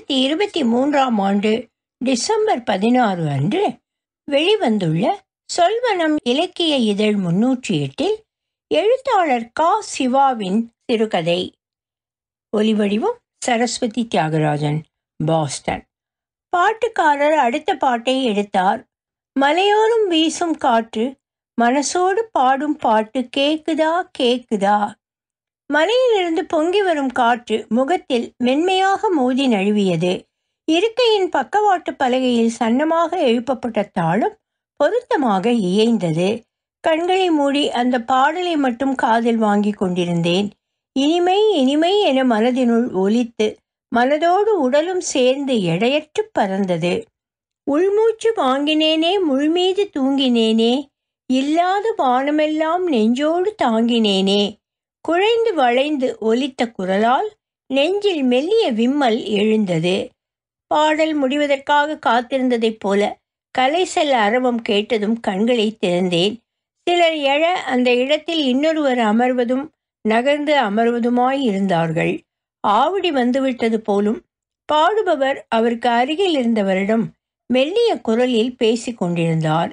இரண்டாயிரத்தி இருபத்தி மூன்றாம் ஆண்டு டிசம்பர் பதினாறு அன்று வெளிவந்துள்ள சொல்வனம் இலக்கிய இதழ் முன்னூற்றி எட்டில் எழுத்தாளர் கா சிவாவின் சிறுகதை ஒலிவடிவம் சரஸ்வதி தியாகராஜன் பாஸ்டன் பாட்டுக்காரர் அடுத்த பாட்டை எடுத்தார் மலையோரம் வீசும் காற்று மனசோடு பாடும் பாட்டு கேக்குதா கேக்குதா மலையிலிருந்து பொங்கி வரும் காற்று முகத்தில் மென்மையாக மோதி நழுவியது இருக்கையின் பக்கவாட்டு பலகையில் சன்னமாக எழுப்பப்பட்ட தாளம் பொருத்தமாக இயைந்தது கண்களை மூடி அந்த பாடலை மட்டும் காதில் வாங்கி கொண்டிருந்தேன் இனிமை இனிமை என மனதினுள் ஒலித்து மனதோடு உடலும் சேர்ந்து எடையற்று பறந்தது உள்மூச்சு வாங்கினேனே முள்மீது தூங்கினேனே இல்லாத வானமெல்லாம் நெஞ்சோடு தாங்கினேனே குழைந்து வளைந்து ஒலித்த குரலால் நெஞ்சில் மெல்லிய விம்மல் எழுந்தது பாடல் முடிவதற்காக காத்திருந்ததைப் போல கலைசல் அரவம் கேட்டதும் கண்களை திறந்தேன் சிலர் எழ அந்த இடத்தில் இன்னொருவர் அமர்வதும் நகர்ந்து அமர்வதுமாய் இருந்தார்கள் ஆவடி வந்துவிட்டது போலும் பாடுபவர் அவருக்கு அருகில் இருந்தவரிடம் மெல்லிய குரலில் பேசிக் கொண்டிருந்தார்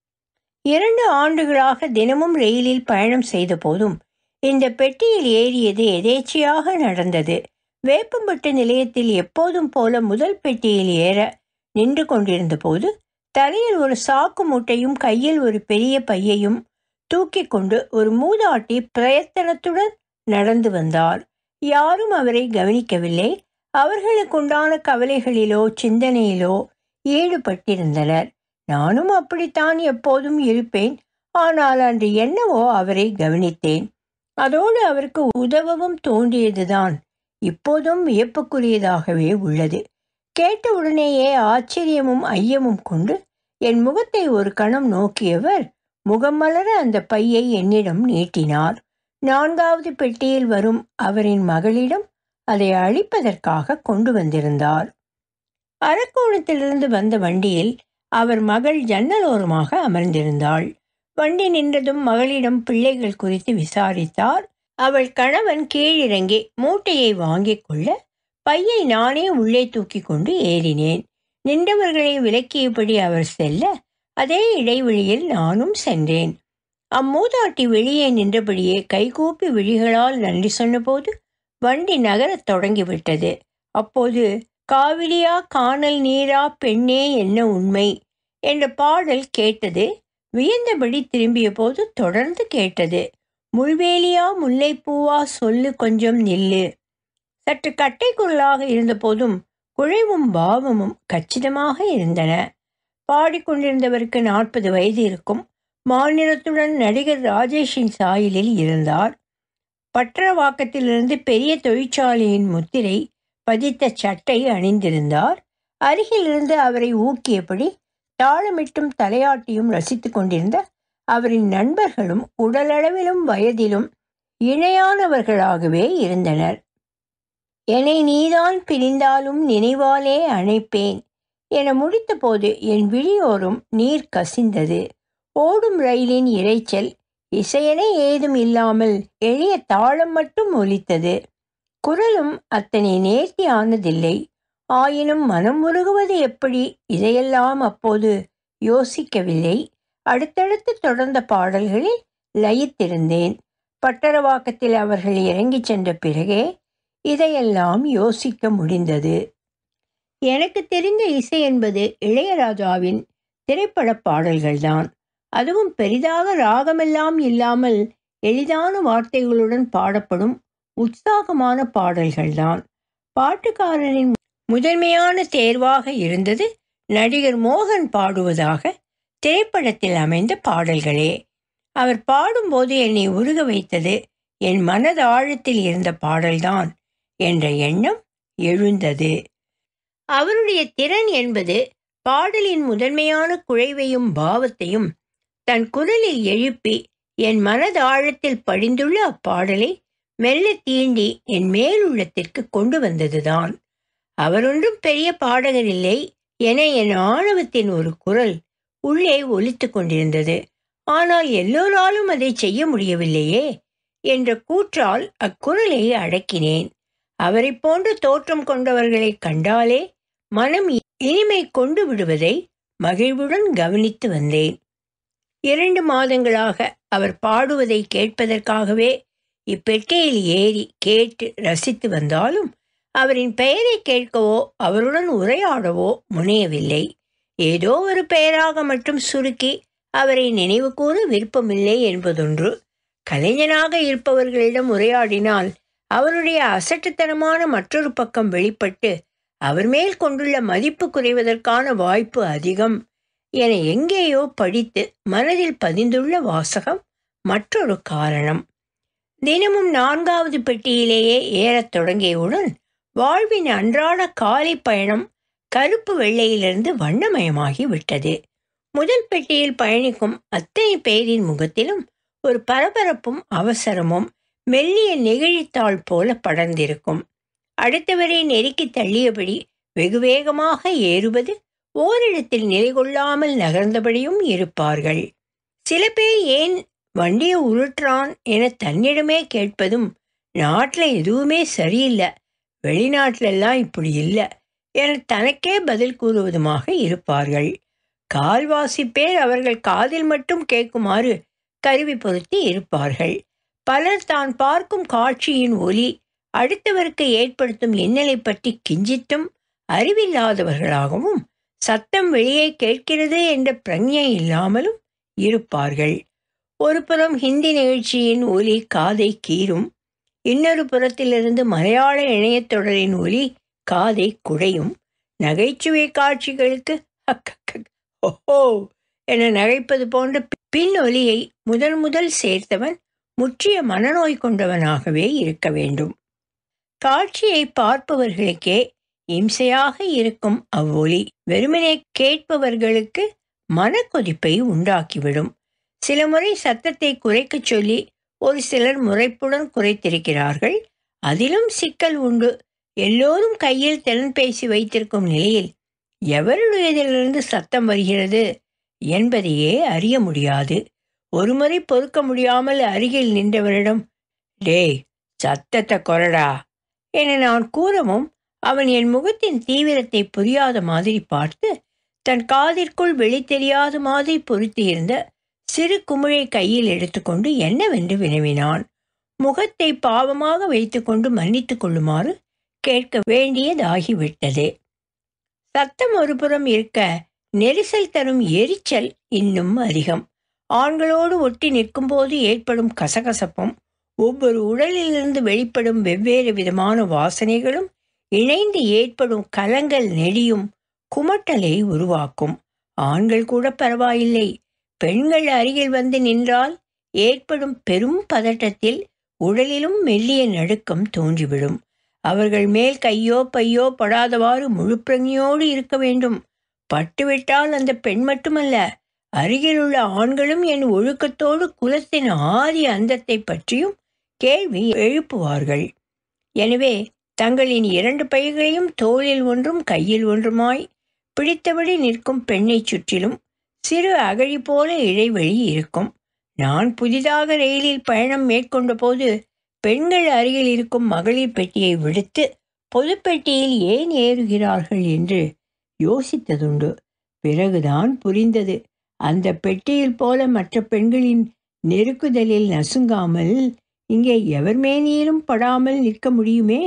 இரண்டு ஆண்டுகளாக தினமும் ரயிலில் பயணம் செய்த போதும் இந்த பெட்டியில் ஏறியது எதேச்சையாக நடந்தது வேப்பம்பட்டு நிலையத்தில் எப்போதும் போல முதல் பெட்டியில் ஏற நின்று கொண்டிருந்த போது தலையில் ஒரு சாக்கு மூட்டையும் கையில் ஒரு பெரிய பையையும் தூக்கி கொண்டு ஒரு மூதாட்டி பிரயத்தனத்துடன் நடந்து வந்தார் யாரும் அவரை கவனிக்கவில்லை அவர்களுக்குண்டான கவலைகளிலோ சிந்தனையிலோ ஈடுபட்டிருந்தனர் நானும் அப்படித்தான் எப்போதும் இருப்பேன் ஆனால் அன்று என்னவோ அவரை கவனித்தேன் அதோடு அவருக்கு உதவவும் தோன்றியதுதான் இப்போதும் வியப்புக்குரியதாகவே உள்ளது கேட்ட உடனேயே ஆச்சரியமும் ஐயமும் கொண்டு என் முகத்தை ஒரு கணம் நோக்கியவர் முகம் மலர அந்த பையை என்னிடம் நீட்டினார் நான்காவது பெட்டியில் வரும் அவரின் மகளிடம் அதை அழிப்பதற்காக கொண்டு வந்திருந்தார் அரக்கோணத்திலிருந்து வந்த வண்டியில் அவர் மகள் ஜன்னலோரமாக அமர்ந்திருந்தாள் வண்டி நின்றதும் மகளிடம் பிள்ளைகள் குறித்து விசாரித்தார் அவள் கணவன் கீழிறங்கி மூட்டையை வாங்கிக் கொள்ள பையை நானே உள்ளே தூக்கி கொண்டு ஏறினேன் நின்றவர்களை விலக்கியபடி அவர் செல்ல அதே இடைவெளியில் நானும் சென்றேன் அம்மூதாட்டி வெளியே நின்றபடியே கைகூப்பி விழிகளால் நன்றி சொன்னபோது வண்டி நகரத் தொடங்கிவிட்டது அப்போது காவிரியா காணல் நீரா பெண்ணே என்ன உண்மை என்ற பாடல் கேட்டது வியந்தபடி திரும்பிய போது தொடர்ந்து கேட்டது முள்வேலியா முல்லைப்பூவா சொல்லு கொஞ்சம் நில்லு சற்று கட்டை குரலாக இருந்தபோதும் குழைவும் பாவமும் கச்சிதமாக இருந்தன பாடிக்கொண்டிருந்தவருக்கு நாற்பது வயது இருக்கும் மாநிலத்துடன் நடிகர் ராஜேஷின் சாயலில் இருந்தார் பற்றவாக்கத்திலிருந்து பெரிய தொழிற்சாலையின் முத்திரை பதித்த சட்டை அணிந்திருந்தார் அருகிலிருந்து அவரை ஊக்கியபடி தாளமிட்டும் தலையாட்டியும் ரசித்து கொண்டிருந்த அவரின் நண்பர்களும் உடலளவிலும் வயதிலும் இணையானவர்களாகவே இருந்தனர் என்னை நீதான் பிரிந்தாலும் நினைவாலே அணைப்பேன் என முடித்தபோது என் விழியோரும் நீர் கசிந்தது ஓடும் ரயிலின் இரைச்சல் இசையென ஏதும் இல்லாமல் எளிய தாளம் மட்டும் ஒலித்தது குரலும் அத்தனை நேர்த்தியானதில்லை ஆயினும் மனம் உருகுவது எப்படி இதையெல்லாம் அப்போது யோசிக்கவில்லை அடுத்தடுத்து தொடர்ந்த பாடல்களில் லயித்திருந்தேன் பட்டரவாக்கத்தில் அவர்கள் இறங்கிச் சென்ற பிறகே இதையெல்லாம் யோசிக்க முடிந்தது எனக்கு தெரிந்த இசை என்பது இளையராஜாவின் திரைப்பட பாடல்கள்தான் அதுவும் பெரிதாக ராகமெல்லாம் இல்லாமல் எளிதான வார்த்தைகளுடன் பாடப்படும் உற்சாகமான பாடல்கள்தான் பாட்டுக்காரரின் முதன்மையான தேர்வாக இருந்தது நடிகர் மோகன் பாடுவதாக திரைப்படத்தில் அமைந்த பாடல்களே அவர் பாடும்போது என்னை உருக வைத்தது என் மனதாழத்தில் இருந்த பாடல்தான் என்ற எண்ணம் எழுந்தது அவருடைய திறன் என்பது பாடலின் முதன்மையான குழைவையும் பாவத்தையும் தன் குரலில் எழுப்பி என் மனதாழத்தில் படிந்துள்ள அப்பாடலை மெல்ல தீண்டி என் மேலுள்ளத்திற்கு கொண்டு வந்ததுதான் அவரொன்றும் பெரிய பாடகர் இல்லை என என் ஆணவத்தின் ஒரு குரல் உள்ளே ஒலித்து கொண்டிருந்தது ஆனால் எல்லோராலும் அதை செய்ய முடியவில்லையே என்ற கூற்றால் அக்குரலை அடக்கினேன் அவரை போன்ற தோற்றம் கொண்டவர்களை கண்டாலே மனம் இனிமை கொண்டு விடுவதை மகிழ்வுடன் கவனித்து வந்தேன் இரண்டு மாதங்களாக அவர் பாடுவதை கேட்பதற்காகவே இப்பெட்டியில் ஏறி கேட்டு ரசித்து வந்தாலும் அவரின் பெயரை கேட்கவோ அவருடன் உரையாடவோ முனையவில்லை ஏதோ ஒரு பெயராக மட்டும் சுருக்கி அவரை நினைவு கூற விருப்பமில்லை என்பதொன்று கலைஞனாக இருப்பவர்களிடம் உரையாடினால் அவருடைய அசட்டுத்தனமான மற்றொரு பக்கம் வெளிப்பட்டு அவர் மேல் கொண்டுள்ள மதிப்பு குறைவதற்கான வாய்ப்பு அதிகம் என எங்கேயோ படித்து மனதில் பதிந்துள்ள வாசகம் மற்றொரு காரணம் தினமும் நான்காவது பெட்டியிலேயே ஏறத் தொடங்கியவுடன் வாழ்வின் அன்றாட காலை பயணம் கருப்பு வெள்ளையிலிருந்து வண்ணமயமாகி விட்டது முதல் பெட்டியில் பயணிக்கும் அத்தனை பேரின் முகத்திலும் ஒரு பரபரப்பும் அவசரமும் மெல்லிய நெகிழித்தாள் போல படர்ந்திருக்கும் அடுத்தவரை நெருக்கி தள்ளியபடி வெகு வேகமாக ஏறுவது ஓரிடத்தில் நிலை கொள்ளாமல் நகர்ந்தபடியும் இருப்பார்கள் சில பேர் ஏன் வண்டியை உருட்டுறான் என தன்னிடமே கேட்பதும் நாட்டில் எதுவுமே சரியில்லை வெளிநாட்டிலெல்லாம் இப்படி இல்லை என தனக்கே பதில் கூறுவதுமாக இருப்பார்கள் கால்வாசி பேர் அவர்கள் காதில் மட்டும் கேட்குமாறு கருவி பொருத்தி இருப்பார்கள் பலர் தான் பார்க்கும் காட்சியின் ஒலி அடுத்தவருக்கு ஏற்படுத்தும் இன்னலை பற்றி கிஞ்சித்தும் அறிவில்லாதவர்களாகவும் சத்தம் வெளியே கேட்கிறது என்ற பிரஞை இல்லாமலும் இருப்பார்கள் ஒரு புறம் ஹிந்தி நிகழ்ச்சியின் ஒலி காதை கீறும் இன்னொரு புறத்திலிருந்து மலையாள இணையத்தொடரின் ஒலி காதை குடையும் நகைச்சுவை காட்சிகளுக்கு ஓஹோ என நகைப்பது போன்ற பின் ஒலியை முதல் முதல் சேர்த்தவன் முற்றிய மனநோய் கொண்டவனாகவே இருக்க வேண்டும் காட்சியை பார்ப்பவர்களுக்கே இம்சையாக இருக்கும் அவ்வொலி வெறுமனே கேட்பவர்களுக்கு மனக்கொதிப்பை உண்டாக்கிவிடும் சில முறை சத்தத்தை குறைக்கச் சொல்லி ஒரு சிலர் முறைப்புடன் குறைத்திருக்கிறார்கள் அதிலும் சிக்கல் உண்டு எல்லோரும் கையில் திறன்பேசி வைத்திருக்கும் நிலையில் எவருடையதிலிருந்து சத்தம் வருகிறது என்பதையே அறிய முடியாது ஒருமுறை பொறுக்க முடியாமல் அருகில் நின்றவரிடம் டேய் சத்தத்தை கொரடா என நான் கூறவும் அவன் என் முகத்தின் தீவிரத்தை புரியாத மாதிரி பார்த்து தன் காதிற்குள் வெளி தெரியாத மாதிரி பொருத்தியிருந்த சிறு குமிழை கையில் எடுத்துக்கொண்டு என்னவென்று வினவினான் முகத்தை பாவமாக வைத்துக்கொண்டு மன்னித்துக் கொள்ளுமாறு கேட்க வேண்டியதாகிவிட்டது சத்தம் ஒருபுறம் இருக்க நெரிசல் தரும் எரிச்சல் இன்னும் அதிகம் ஆண்களோடு ஒட்டி நிற்கும்போது ஏற்படும் கசகசப்பும் ஒவ்வொரு உடலிலிருந்து வெளிப்படும் வெவ்வேறு விதமான வாசனைகளும் இணைந்து ஏற்படும் கலங்கள் நெடியும் குமட்டலை உருவாக்கும் ஆண்கள் கூட பரவாயில்லை பெண்கள் அருகில் வந்து நின்றால் ஏற்படும் பெரும் பதட்டத்தில் உடலிலும் மெல்லிய நடுக்கம் தோன்றிவிடும் அவர்கள் மேல் கையோ பையோ படாதவாறு முழு பிரஞையோடு இருக்க வேண்டும் பட்டுவிட்டால் அந்த பெண் மட்டுமல்ல அருகிலுள்ள ஆண்களும் என் ஒழுக்கத்தோடு குலத்தின் ஆதி அந்தத்தை பற்றியும் கேள்வி எழுப்புவார்கள் எனவே தங்களின் இரண்டு பைகளையும் தோளில் ஒன்றும் கையில் ஒன்றுமாய் பிடித்தபடி நிற்கும் பெண்ணைச் சுற்றிலும் சிறு அகழி போல இடைவெளி இருக்கும் நான் புதிதாக ரயிலில் பயணம் மேற்கொண்ட போது பெண்கள் அருகில் இருக்கும் மகளிர் பெட்டியை விடுத்து பொதுப்பெட்டியில் ஏன் ஏறுகிறார்கள் என்று யோசித்ததுண்டு பிறகுதான் புரிந்தது அந்த பெட்டியில் போல மற்ற பெண்களின் நெருக்குதலில் நசுங்காமல் இங்கே எவர் மேனியிலும் படாமல் நிற்க முடியுமே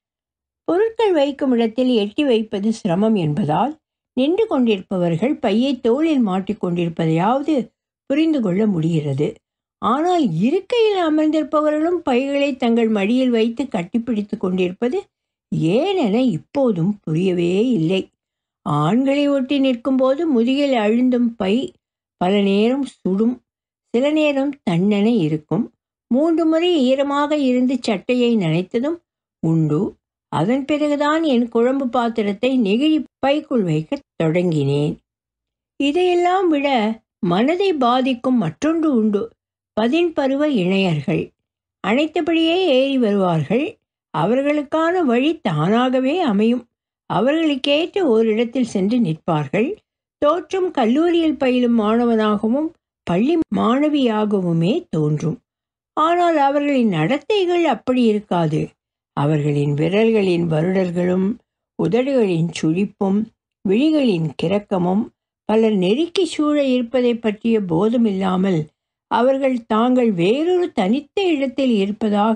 பொருட்கள் வைக்கும் இடத்தில் எட்டி வைப்பது சிரமம் என்பதால் நின்று கொண்டிருப்பவர்கள் பையை தோளில் மாட்டிக்கொண்டிருப்பதையாவது புரிந்து கொள்ள முடிகிறது ஆனால் இருக்கையில் அமர்ந்திருப்பவர்களும் பைகளை தங்கள் மடியில் வைத்து கட்டிப்பிடித்து கொண்டிருப்பது ஏனென இப்போதும் புரியவே இல்லை ஆண்களை ஒட்டி நிற்கும்போது முதுகில் அழுந்தும் பை பல நேரம் சுடும் சில நேரம் தன்னென இருக்கும் மூன்று முறை ஈரமாக இருந்து சட்டையை நனைத்ததும் உண்டு அதன் பிறகுதான் என் குழம்பு பாத்திரத்தை நெகிழி பைக்குள் வைக்க தொடங்கினேன் இதையெல்லாம் விட மனதை பாதிக்கும் மற்றொன்று உண்டு பதின் பருவ இணையர்கள் அனைத்தபடியே ஏறி வருவார்கள் அவர்களுக்கான வழி தானாகவே அமையும் அவர்களுக்கேற்ற ஓரிடத்தில் சென்று நிற்பார்கள் தோற்றம் கல்லூரியில் பயிலும் மாணவனாகவும் பள்ளி மாணவியாகவுமே தோன்றும் ஆனால் அவர்களின் நடத்தைகள் அப்படி இருக்காது அவர்களின் விரல்களின் வருடர்களும் உதடுகளின் சுழிப்பும் விழிகளின் கிறக்கமும் பலர் நெருக்கி சூழ இருப்பதை பற்றிய போதமில்லாமல் அவர்கள் தாங்கள் வேறொரு தனித்த இடத்தில் இருப்பதாக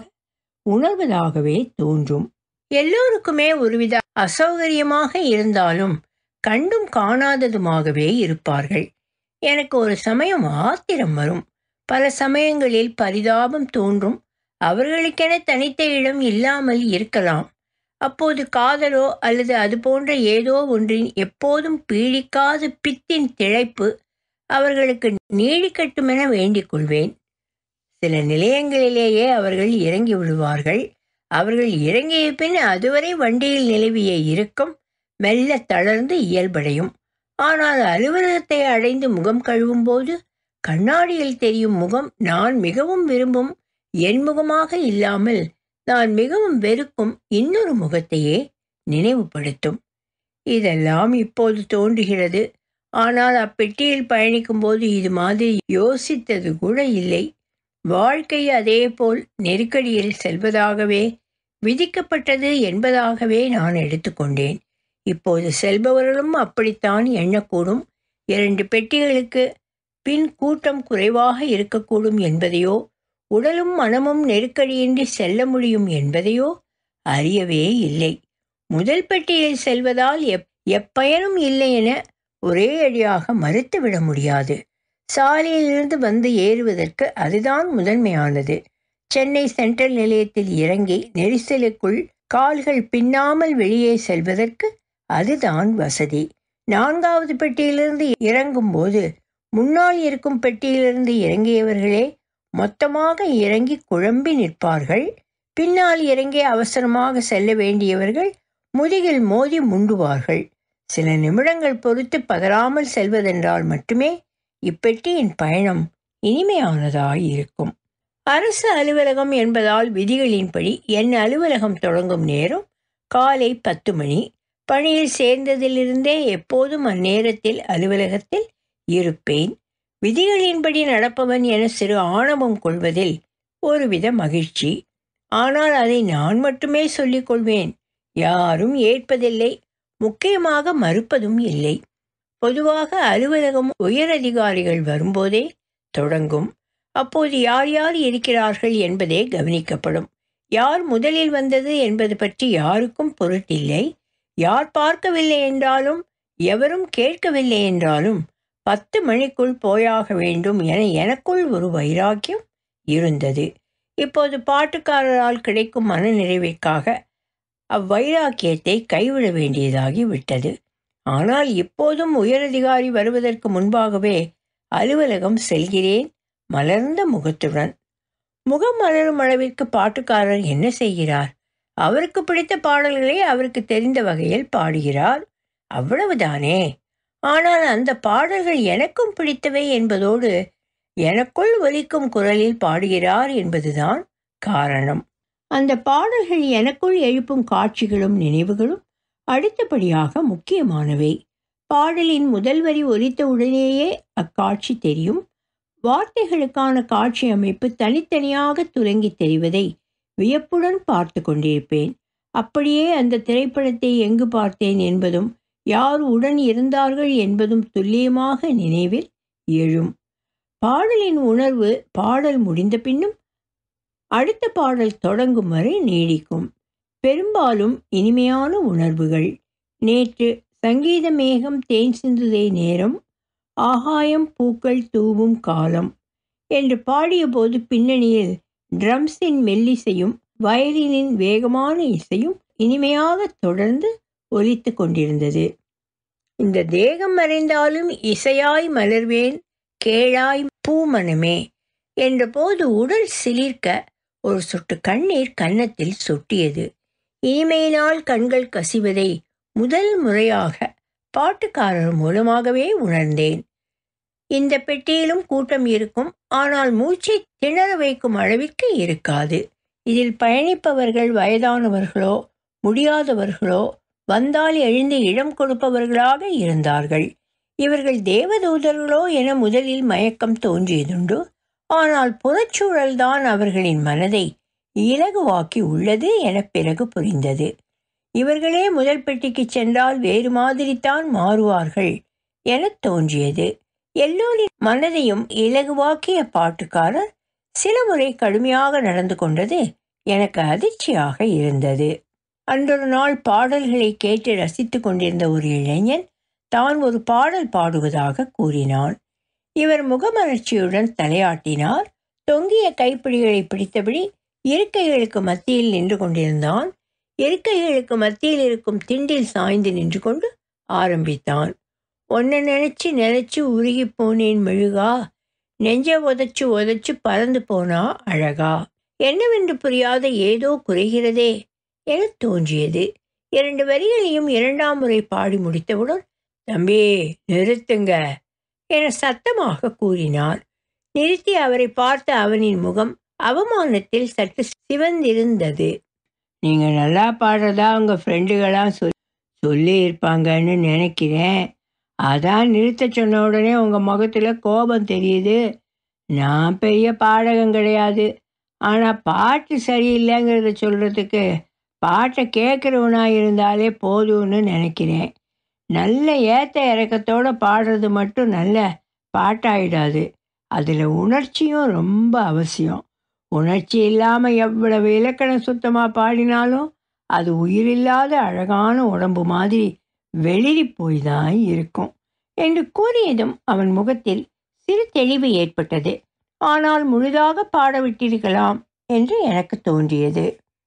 உணர்வதாகவே தோன்றும் எல்லோருக்குமே ஒருவித அசௌகரியமாக இருந்தாலும் கண்டும் காணாததுமாகவே இருப்பார்கள் எனக்கு ஒரு சமயம் ஆத்திரம் வரும் பல சமயங்களில் பரிதாபம் தோன்றும் அவர்களுக்கென தனித்த இடம் இல்லாமல் இருக்கலாம் அப்போது காதலோ அல்லது அது போன்ற ஏதோ ஒன்றின் எப்போதும் பீடிக்காத பித்தின் திளைப்பு அவர்களுக்கு நீடிக்கட்டுமென வேண்டிக் கொள்வேன் சில நிலையங்களிலேயே அவர்கள் இறங்கி விடுவார்கள் அவர்கள் இறங்கிய பின் அதுவரை வண்டியில் நிலவிய இறுக்கம் மெல்ல தளர்ந்து இயல்படையும் ஆனால் அலுவலகத்தை அடைந்து முகம் கழுவும் போது கண்ணாடியில் தெரியும் முகம் நான் மிகவும் விரும்பும் என் முகமாக இல்லாமல் நான் மிகவும் வெறுக்கும் இன்னொரு முகத்தையே நினைவுபடுத்தும் இதெல்லாம் இப்போது தோன்றுகிறது ஆனால் அப்பெட்டியில் பயணிக்கும் போது இது மாதிரி யோசித்தது கூட இல்லை வாழ்க்கை அதேபோல் நெருக்கடியில் செல்வதாகவே விதிக்கப்பட்டது என்பதாகவே நான் எடுத்துக்கொண்டேன் இப்போது செல்பவர்களும் அப்படித்தான் எண்ணக்கூடும் இரண்டு பெட்டிகளுக்கு பின் கூட்டம் குறைவாக இருக்கக்கூடும் என்பதையோ உடலும் மனமும் நெருக்கடியின்றி செல்ல முடியும் என்பதையோ அறியவே இல்லை முதல் பெட்டியில் செல்வதால் எப் எப்பயனும் இல்லை என ஒரே அடியாக மறுத்துவிட முடியாது சாலையிலிருந்து வந்து ஏறுவதற்கு அதுதான் முதன்மையானது சென்னை சென்ட்ரல் நிலையத்தில் இறங்கி நெரிசலுக்குள் கால்கள் பின்னாமல் வெளியே செல்வதற்கு அதுதான் வசதி நான்காவது பெட்டியிலிருந்து இறங்கும்போது முன்னால் இருக்கும் பெட்டியிலிருந்து இறங்கியவர்களே மொத்தமாக இறங்கி குழம்பி நிற்பார்கள் பின்னால் இறங்கி அவசரமாக செல்ல வேண்டியவர்கள் முதுகில் மோதி முண்டுவார்கள் சில நிமிடங்கள் பொறுத்து பதறாமல் செல்வதென்றால் மட்டுமே இப்பெட்டியின் பயணம் இனிமையானதாய் இருக்கும் அரசு அலுவலகம் என்பதால் விதிகளின்படி என் அலுவலகம் தொடங்கும் நேரம் காலை பத்து மணி பணியில் சேர்ந்ததிலிருந்தே எப்போதும் அந்நேரத்தில் அலுவலகத்தில் இருப்பேன் விதிகளின்படி நடப்பவன் என சிறு ஆணவம் கொள்வதில் ஒருவித மகிழ்ச்சி ஆனால் அதை நான் மட்டுமே சொல்லிக் கொள்வேன் யாரும் ஏற்பதில்லை முக்கியமாக மறுப்பதும் இல்லை பொதுவாக அலுவலகம் உயரதிகாரிகள் வரும்போதே தொடங்கும் அப்போது யார் யார் இருக்கிறார்கள் என்பதே கவனிக்கப்படும் யார் முதலில் வந்தது என்பது பற்றி யாருக்கும் பொருட்டில்லை யார் பார்க்கவில்லை என்றாலும் எவரும் கேட்கவில்லை என்றாலும் பத்து மணிக்குள் போயாக வேண்டும் என எனக்குள் ஒரு வைராக்கியம் இருந்தது இப்போது பாட்டுக்காரரால் கிடைக்கும் மனநிறைவிற்காக அவ்வைராக்கியத்தை கைவிட வேண்டியதாகி விட்டது ஆனால் இப்போதும் உயரதிகாரி வருவதற்கு முன்பாகவே அலுவலகம் செல்கிறேன் மலர்ந்த முகத்துடன் முகம் மலரும் அளவிற்கு பாட்டுக்காரர் என்ன செய்கிறார் அவருக்கு பிடித்த பாடல்களை அவருக்கு தெரிந்த வகையில் பாடுகிறார் அவ்வளவுதானே ஆனால் அந்த பாடல்கள் எனக்கும் பிடித்தவை என்பதோடு எனக்குள் ஒலிக்கும் குரலில் பாடுகிறார் என்பதுதான் காரணம் அந்த பாடல்கள் எனக்குள் எழுப்பும் காட்சிகளும் நினைவுகளும் அடுத்தபடியாக முக்கியமானவை பாடலின் முதல் வரி ஒலித்த உடனேயே அக்காட்சி தெரியும் வார்த்தைகளுக்கான காட்சி அமைப்பு தனித்தனியாக துலங்கி தெரிவதை வியப்புடன் பார்த்து கொண்டிருப்பேன் அப்படியே அந்த திரைப்படத்தை எங்கு பார்த்தேன் என்பதும் யார் உடன் இருந்தார்கள் என்பதும் துல்லியமாக நினைவில் எழும் பாடலின் உணர்வு பாடல் முடிந்த பின்னும் அடுத்த பாடல் தொடங்கும் வரை நீடிக்கும் பெரும்பாலும் இனிமையான உணர்வுகள் நேற்று சங்கீத மேகம் தேன் சிந்துதை நேரம் ஆகாயம் பூக்கள் தூவும் காலம் என்று பாடியபோது பின்னணியில் ட்ரம்ஸின் மெல்லிசையும் வயலினின் வேகமான இசையும் இனிமையாக தொடர்ந்து ஒலித்து கொண்டிருந்தது இந்த தேகம் மறைந்தாலும் இசையாய் மலர்வேன் கேளாய் பூமனமே என்றபோது உடல் சிலிர்க்க ஒரு சொட்டு கண்ணீர் கன்னத்தில் சொட்டியது இனிமையினால் கண்கள் கசிவதை முதல் முறையாக பாட்டுக்காரர் மூலமாகவே உணர்ந்தேன் இந்த பெட்டியிலும் கூட்டம் இருக்கும் ஆனால் மூச்சை திணற வைக்கும் அளவிற்கு இருக்காது இதில் பயணிப்பவர்கள் வயதானவர்களோ முடியாதவர்களோ வந்தால் எழுந்து இடம் கொடுப்பவர்களாக இருந்தார்கள் இவர்கள் தேவதூதர்களோ என முதலில் மயக்கம் தோன்றியதுண்டு ஆனால் புறச்சூழல்தான் அவர்களின் மனதை இலகுவாக்கி உள்ளது என பிறகு புரிந்தது இவர்களே முதல் பெட்டிக்கு சென்றால் வேறு மாதிரித்தான் மாறுவார்கள் என தோன்றியது எல்லோரின் மனதையும் இலகுவாக்கிய பாட்டுக்காரர் சில முறை கடுமையாக நடந்து கொண்டது எனக்கு அதிர்ச்சியாக இருந்தது அன்றொரு நாள் பாடல்களை கேட்டு ரசித்து கொண்டிருந்த ஒரு இளைஞன் தான் ஒரு பாடல் பாடுவதாக கூறினான் இவர் முகமலர்ச்சியுடன் தலையாட்டினார் தொங்கிய கைப்பிடிகளை பிடித்தபடி இருக்கைகளுக்கு மத்தியில் நின்று கொண்டிருந்தான் இருக்கைகளுக்கு மத்தியில் இருக்கும் திண்டில் சாய்ந்து நின்று கொண்டு ஆரம்பித்தான் ஒன்ன நினைச்சு நினைச்சு உருகி போனேன் மெழுகா நெஞ்ச உதச்சு உதச்சு பறந்து போனா அழகா என்னவென்று புரியாத ஏதோ குறைகிறதே என தோன்றியது இரண்டு வரிகளையும் இரண்டாம் முறை பாடி முடித்தவுடன் தம்பி நிறுத்துங்க என சத்தமாக கூறினார் நிறுத்தி அவரை பார்த்த அவனின் முகம் அவமானத்தில் சற்று சிவந்திருந்தது நீங்க நல்லா பாடுறதா உங்க ஃப்ரெண்டுகளாம் சொல் சொல்லி இருப்பாங்கன்னு நினைக்கிறேன் அதான் நிறுத்த சொன்ன உடனே உங்க முகத்துல கோபம் தெரியுது நான் பெரிய பாடகம் கிடையாது ஆனா பாட்டு சரியில்லைங்கிறத சொல்றதுக்கு பாட்டை கேட்குறவனா இருந்தாலே போதும்னு நினைக்கிறேன் நல்ல ஏத்த இறக்கத்தோட பாடுறது மட்டும் நல்ல பாட்டாயிடாது அதில் உணர்ச்சியும் ரொம்ப அவசியம் உணர்ச்சி இல்லாமல் எவ்வளவு இலக்கணம் சுத்தமாக பாடினாலும் அது உயிரில்லாத அழகான உடம்பு மாதிரி வெளிரி போய் தான் இருக்கும் என்று கூறியதும் அவன் முகத்தில் சிறு தெளிவு ஏற்பட்டது ஆனால் முழுதாக பாடவிட்டிருக்கலாம் என்று எனக்கு தோன்றியது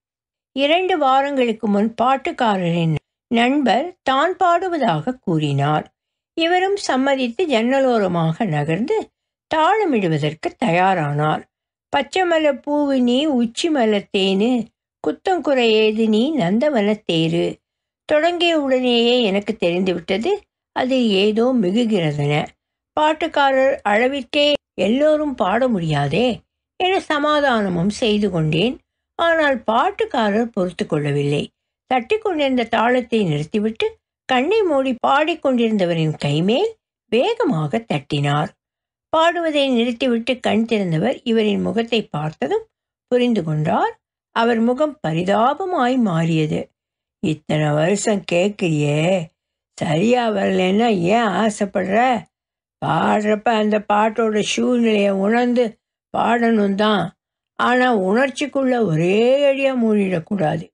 இரண்டு வாரங்களுக்கு முன் பாட்டுக்காரரின் நண்பர் தான் பாடுவதாக கூறினார் இவரும் சம்மதித்து ஜன்னலோரமாக நகர்ந்து தாளமிடுவதற்கு தயாரானார் பச்சைமல பூவு நீ உச்சி மலத்தேனு குத்தங்குறை ஏது நீ நந்தவனத்தேரு தொடங்கிய உடனேயே எனக்கு தெரிந்துவிட்டது அதில் ஏதோ மிகுகிறதென பாட்டுக்காரர் அளவிற்கே எல்லோரும் பாட முடியாதே என சமாதானமும் செய்து கொண்டேன் ஆனால் பாட்டுக்காரர் பொறுத்து கொள்ளவில்லை தட்டி கொண்டிருந்த தாளத்தை நிறுத்திவிட்டு கண்ணை மூடி பாடிக்கொண்டிருந்தவரின் கைமேல் வேகமாக தட்டினார் பாடுவதை நிறுத்திவிட்டு கண் திறந்தவர் இவரின் முகத்தை பார்த்ததும் புரிந்து கொண்டார் அவர் முகம் பரிதாபமாய் மாறியது இத்தனை வருஷம் கேட்குறியே சரியா வரலன்னா ஏன் ஆசைப்படுற பாடுறப்ப அந்த பாட்டோட சூழ்நிலையை உணர்ந்து பாடணும் தான் ஆனால் உணர்ச்சிக்குள்ள ஒரே அடியாக மூடிடக்கூடாது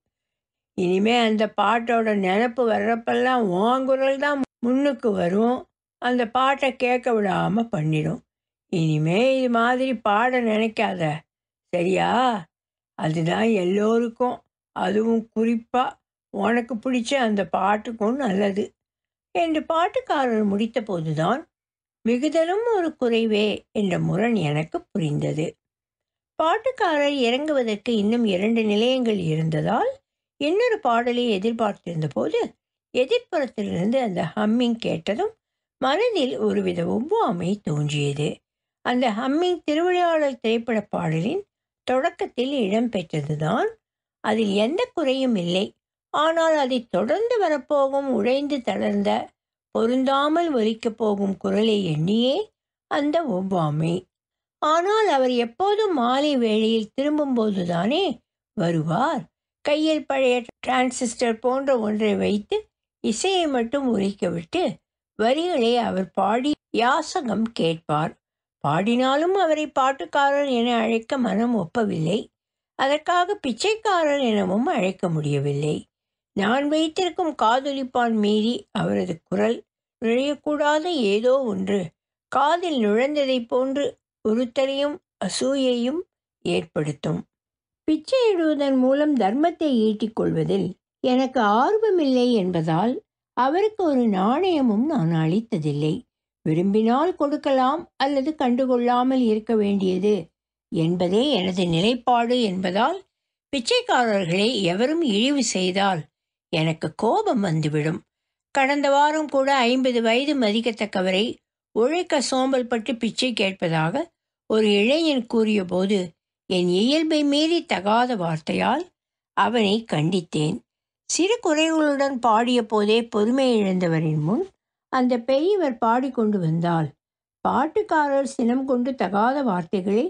இனிமே அந்த பாட்டோட நினப்பு வர்றப்பெல்லாம் ஓங்குரல் தான் முன்னுக்கு வரும் அந்த பாட்டை கேட்க விடாம பண்ணிடும் இனிமே இது மாதிரி பாட நினைக்காத சரியா அதுதான் எல்லோருக்கும் அதுவும் குறிப்பாக உனக்கு பிடிச்ச அந்த பாட்டுக்கும் நல்லது என்று பாட்டுக்காரர் முடித்த போதுதான் மிகுதலும் ஒரு குறைவே என்ற முரண் எனக்கு புரிந்தது பாட்டுக்காரர் இறங்குவதற்கு இன்னும் இரண்டு நிலையங்கள் இருந்ததால் இன்னொரு பாடலை எதிர்பார்த்திருந்த போது எதிர்ப்புறத்திலிருந்து அந்த ஹம்மிங் கேட்டதும் மனதில் ஒருவித ஒவ்வாமை தோன்றியது அந்த ஹம்மிங் திருவிளையாடல் திரைப்பட பாடலின் தொடக்கத்தில் இடம்பெற்றதுதான் அதில் எந்த குறையும் இல்லை ஆனால் அதை தொடர்ந்து வரப்போகும் உடைந்து தளர்ந்த பொருந்தாமல் ஒலிக்கப் போகும் குரலை எண்ணியே அந்த ஒவ்வாமை ஆனால் அவர் எப்போதும் மாலை வேளையில் திரும்பும்போதுதானே வருவார் கையில் பழைய டிரான்சிஸ்டர் போன்ற ஒன்றை வைத்து இசையை மட்டும் உரைக்க விட்டு வரிகளை அவர் பாடி யாசகம் கேட்பார் பாடினாலும் அவரை பாட்டுக்காரர் என அழைக்க மனம் ஒப்பவில்லை அதற்காக பிச்சைக்காரர் எனவும் அழைக்க முடியவில்லை நான் வைத்திருக்கும் காதொலிப்பான் மீறி அவரது குரல் நுழையக்கூடாத ஏதோ ஒன்று காதில் நுழைந்ததைப் போன்று உறுத்தலையும் அசூயையும் ஏற்படுத்தும் பிச்சையிடுவதன் மூலம் தர்மத்தை ஈட்டிக் கொள்வதில் எனக்கு ஆர்வமில்லை என்பதால் அவருக்கு ஒரு நாணயமும் நான் அளித்ததில்லை விரும்பினால் கொடுக்கலாம் அல்லது கண்டுகொள்ளாமல் இருக்க வேண்டியது என்பதே எனது நிலைப்பாடு என்பதால் பிச்சைக்காரர்களை எவரும் இழிவு செய்தால் எனக்கு கோபம் வந்துவிடும் கடந்த வாரம் கூட ஐம்பது வயது மதிக்கத்தக்கவரை உழைக்க சோம்பல் பட்டு பிச்சை கேட்பதாக ஒரு இளைஞன் கூறியபோது என் இயல்பை மீறி தகாத வார்த்தையால் அவனை கண்டித்தேன் சிறு குறைகளுடன் பாடிய போதே பொறுமை இழந்தவரின் முன் அந்த பெரியவர் பாடிக்கொண்டு வந்தால் பாட்டுக்காரர் சினம் கொண்டு தகாத வார்த்தைகளை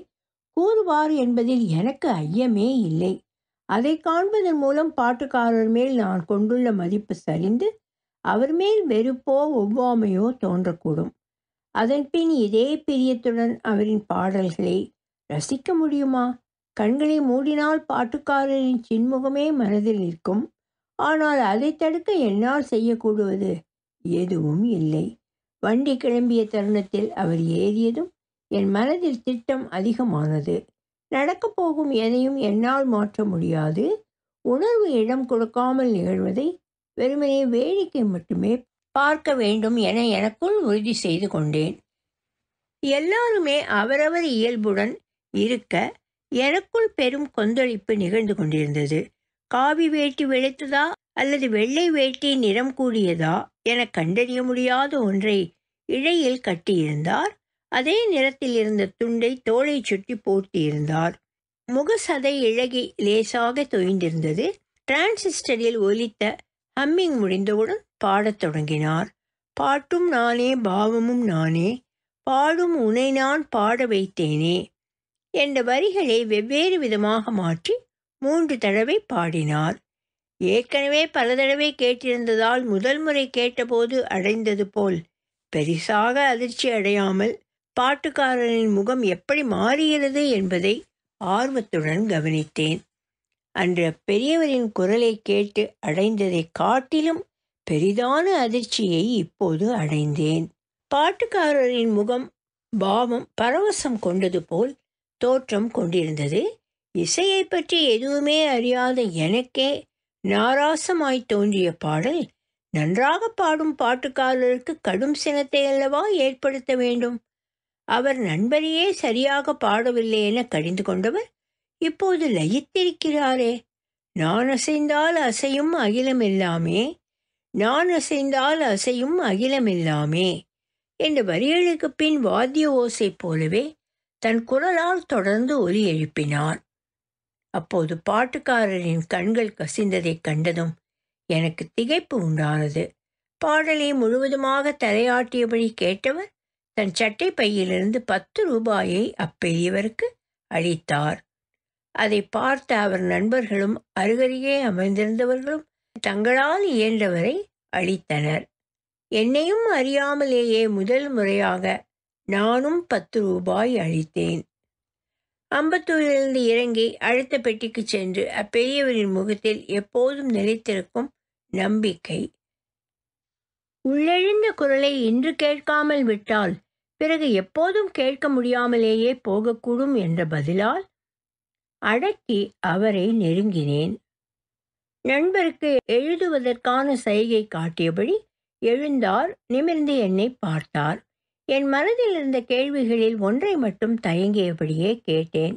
கூறுவார் என்பதில் எனக்கு ஐயமே இல்லை அதை காண்பதன் மூலம் பாட்டுக்காரர் மேல் நான் கொண்டுள்ள மதிப்பு சரிந்து அவர் மேல் வெறுப்போ ஒவ்வாமையோ தோன்றக்கூடும் அதன்பின் இதே பிரியத்துடன் அவரின் பாடல்களை ரசிக்க முடியுமா கண்களை மூடினால் பாட்டுக்காரரின் சின்முகமே மனதில் நிற்கும் ஆனால் அதை தடுக்க என்னால் செய்யக்கூடுவது எதுவும் இல்லை வண்டி கிளம்பிய தருணத்தில் அவர் ஏறியதும் என் மனதில் திட்டம் அதிகமானது நடக்கப் போகும் எதையும் என்னால் மாற்ற முடியாது உணர்வு இடம் கொடுக்காமல் நிகழ்வதை வெறுமனே வேடிக்கை மட்டுமே பார்க்க வேண்டும் என எனக்குள் உறுதி செய்து கொண்டேன் எல்லாருமே அவரவர் இயல்புடன் இருக்க எனக்குள் பெரும் கொந்தளிப்பு நிகழ்ந்து கொண்டிருந்தது காவி வேட்டி வெளுத்ததா அல்லது வெள்ளை வேட்டி நிறம் கூடியதா என கண்டறிய முடியாத ஒன்றை இழையில் கட்டியிருந்தார் அதே நிறத்தில் இருந்த துண்டை தோளை சுற்றி போர்த்தியிருந்தார் முகசதை இழகி லேசாக தொய்ந்திருந்தது டிரான்சிஸ்டரில் ஒலித்த ஹம்மிங் முடிந்தவுடன் பாடத் தொடங்கினார் பாட்டும் நானே பாவமும் நானே பாடும் உனை நான் பாட வைத்தேனே என்ற வரிகளை வெவ்வேறு விதமாக மாற்றி மூன்று தடவை பாடினார் ஏற்கனவே பல தடவை கேட்டிருந்ததால் முதல் முறை கேட்டபோது அடைந்தது போல் பெரிசாக அதிர்ச்சி அடையாமல் பாட்டுக்காரரின் முகம் எப்படி மாறுகிறது என்பதை ஆர்வத்துடன் கவனித்தேன் அன்று பெரியவரின் குரலை கேட்டு அடைந்ததை காட்டிலும் பெரிதான அதிர்ச்சியை இப்போது அடைந்தேன் பாட்டுக்காரரின் முகம் பாவம் பரவசம் கொண்டது போல் தோற்றம் கொண்டிருந்தது இசையை பற்றி எதுவுமே அறியாத எனக்கே நாராசமாய் தோன்றிய பாடல் நன்றாக பாடும் பாட்டுக்காரருக்கு கடும் சினத்தை அல்லவா ஏற்படுத்த வேண்டும் அவர் நண்பரையே சரியாக பாடவில்லை என கடிந்து கொண்டவர் இப்போது லயித்திருக்கிறாரே நான் அசைந்தால் அசையும் அகிலமில்லாமே நான் அசைந்தால் அசையும் அகிலமில்லாமே என்ற வரிகளுக்கு பின் வாத்திய ஓசை போலவே தன் குரலால் தொடர்ந்து ஒலி எழுப்பினார் அப்போது பாட்டுக்காரரின் கண்கள் கசிந்ததைக் கண்டதும் எனக்கு திகைப்பு உண்டானது பாடலை முழுவதுமாக தலையாட்டியபடி கேட்டவர் தன் சட்டை பையிலிருந்து பத்து ரூபாயை அப்பெரியவருக்கு அளித்தார் அதை பார்த்த அவர் நண்பர்களும் அருகருகே அமர்ந்திருந்தவர்களும் தங்களால் இயன்றவரை அளித்தனர் என்னையும் அறியாமலேயே முதல் முறையாக நானும் பத்து ரூபாய் அளித்தேன் அம்பத்தூரிலிருந்து இறங்கி அடுத்த பெட்டிக்கு சென்று அப்பெரியவரின் முகத்தில் எப்போதும் நிலைத்திருக்கும் நம்பிக்கை உள்ளெழுந்த குரலை இன்று கேட்காமல் விட்டால் பிறகு எப்போதும் கேட்க முடியாமலேயே போகக்கூடும் என்ற பதிலால் அடக்கி அவரை நெருங்கினேன் நண்பருக்கு எழுதுவதற்கான சைகை காட்டியபடி எழுந்தார் நிமிர்ந்து என்னை பார்த்தார் என் மனதில் இருந்த கேள்விகளில் ஒன்றை மட்டும் தயங்கியபடியே கேட்டேன்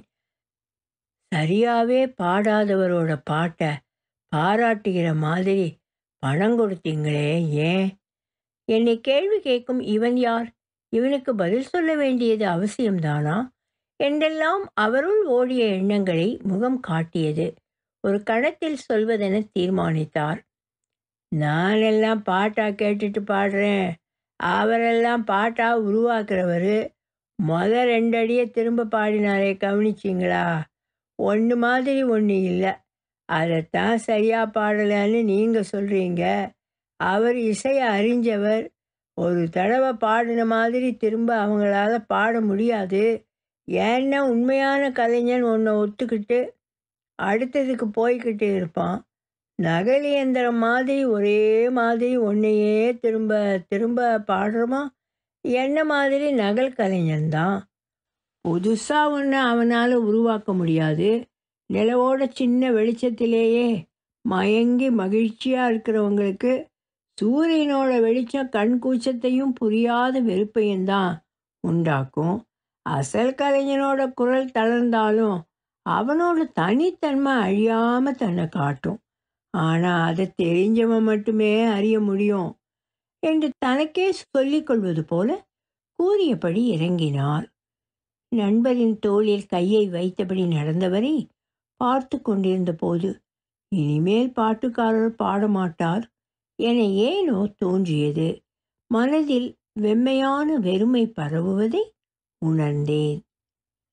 சரியாவே பாடாதவரோட பாட்டை பாராட்டுகிற மாதிரி பணம் கொடுத்தீங்களே ஏன் என்னை கேள்வி கேட்கும் இவன் யார் இவனுக்கு பதில் சொல்ல வேண்டியது அவசியம்தானா என்றெல்லாம் அவருள் ஓடிய எண்ணங்களை முகம் காட்டியது ஒரு கணத்தில் சொல்வதென தீர்மானித்தார் நான் எல்லாம் பாட்டா கேட்டுட்டு பாடுறேன் அவரெல்லாம் பாட்டா உருவாக்குறவர் மொத ரெண்டடியை திரும்ப பாடினாரே கவனிச்சிங்களா ஒன்று மாதிரி ஒன்று இல்லை அதைத்தான் சரியாக பாடலைன்னு நீங்கள் சொல்கிறீங்க அவர் இசையை அறிஞ்சவர் ஒரு தடவை பாடின மாதிரி திரும்ப அவங்களால பாட முடியாது ஏன்னா உண்மையான கலைஞன் ஒன்றை ஒத்துக்கிட்டு அடுத்ததுக்கு போய்கிட்டு இருப்பான் நகல் இயந்திரம் மாதிரி ஒரே மாதிரி ஒன்றையே திரும்ப திரும்ப பாடுறோமா என்ன மாதிரி நகல் கலைஞன்தான் புதுசாக ஒன்று அவனால் உருவாக்க முடியாது நிலவோட சின்ன வெளிச்சத்திலேயே மயங்கி மகிழ்ச்சியாக இருக்கிறவங்களுக்கு சூரியனோட வெளிச்சம் கண் கூச்சத்தையும் புரியாத வெறுப்பையும் தான் உண்டாக்கும் அசல் கலைஞனோட குரல் தளர்ந்தாலும் அவனோட தனித்தன்மை அழியாமல் தன்னை காட்டும் ஆனால் அதை தெரிஞ்சவன் மட்டுமே அறிய முடியும் என்று தனக்கே சொல்லிக் கொள்வது போல கூறியபடி இறங்கினார் நண்பரின் தோளில் கையை வைத்தபடி நடந்தவரை பார்த்து கொண்டிருந்த போது இனிமேல் பாட்டுக்காரர் பாடமாட்டார் என ஏனோ தோன்றியது மனதில் வெம்மையான வெறுமை பரவுவதை உணர்ந்தேன்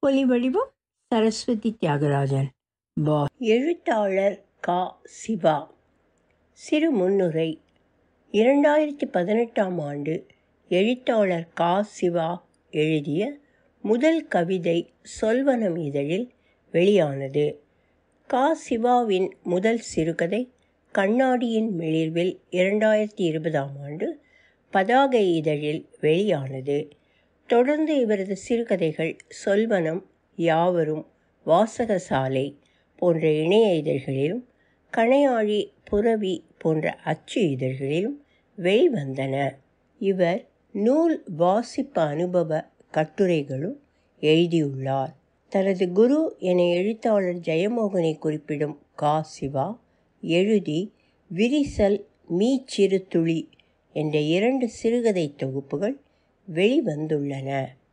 ஒலி வடிவம் சரஸ்வதி தியாகராஜன் பா எழுத்தாளர் கா சிவா சிறு முன்னுரை இரண்டாயிரத்தி பதினெட்டாம் ஆண்டு எழுத்தாளர் கா சிவா எழுதிய முதல் கவிதை சொல்வனம் இதழில் வெளியானது கா சிவாவின் முதல் சிறுகதை கண்ணாடியின் மிளிர்வில் இரண்டாயிரத்தி இருபதாம் ஆண்டு பதாகை இதழில் வெளியானது தொடர்ந்து இவரது சிறுகதைகள் சொல்வனம் யாவரும் வாசகசாலை போன்ற இணைய இதழ்களிலும் கணையாழி புரவி போன்ற அச்சு இதழ்களிலும் வெளிவந்தன இவர் நூல் வாசிப்பு அனுபவ கட்டுரைகளும் எழுதியுள்ளார் தனது குரு என எழுத்தாளர் ஜெயமோகனை குறிப்பிடும் கா சிவா எழுதி விரிசல் மீச்சிறு துளி என்ற இரண்டு சிறுகதை தொகுப்புகள் வெளிவந்துள்ளன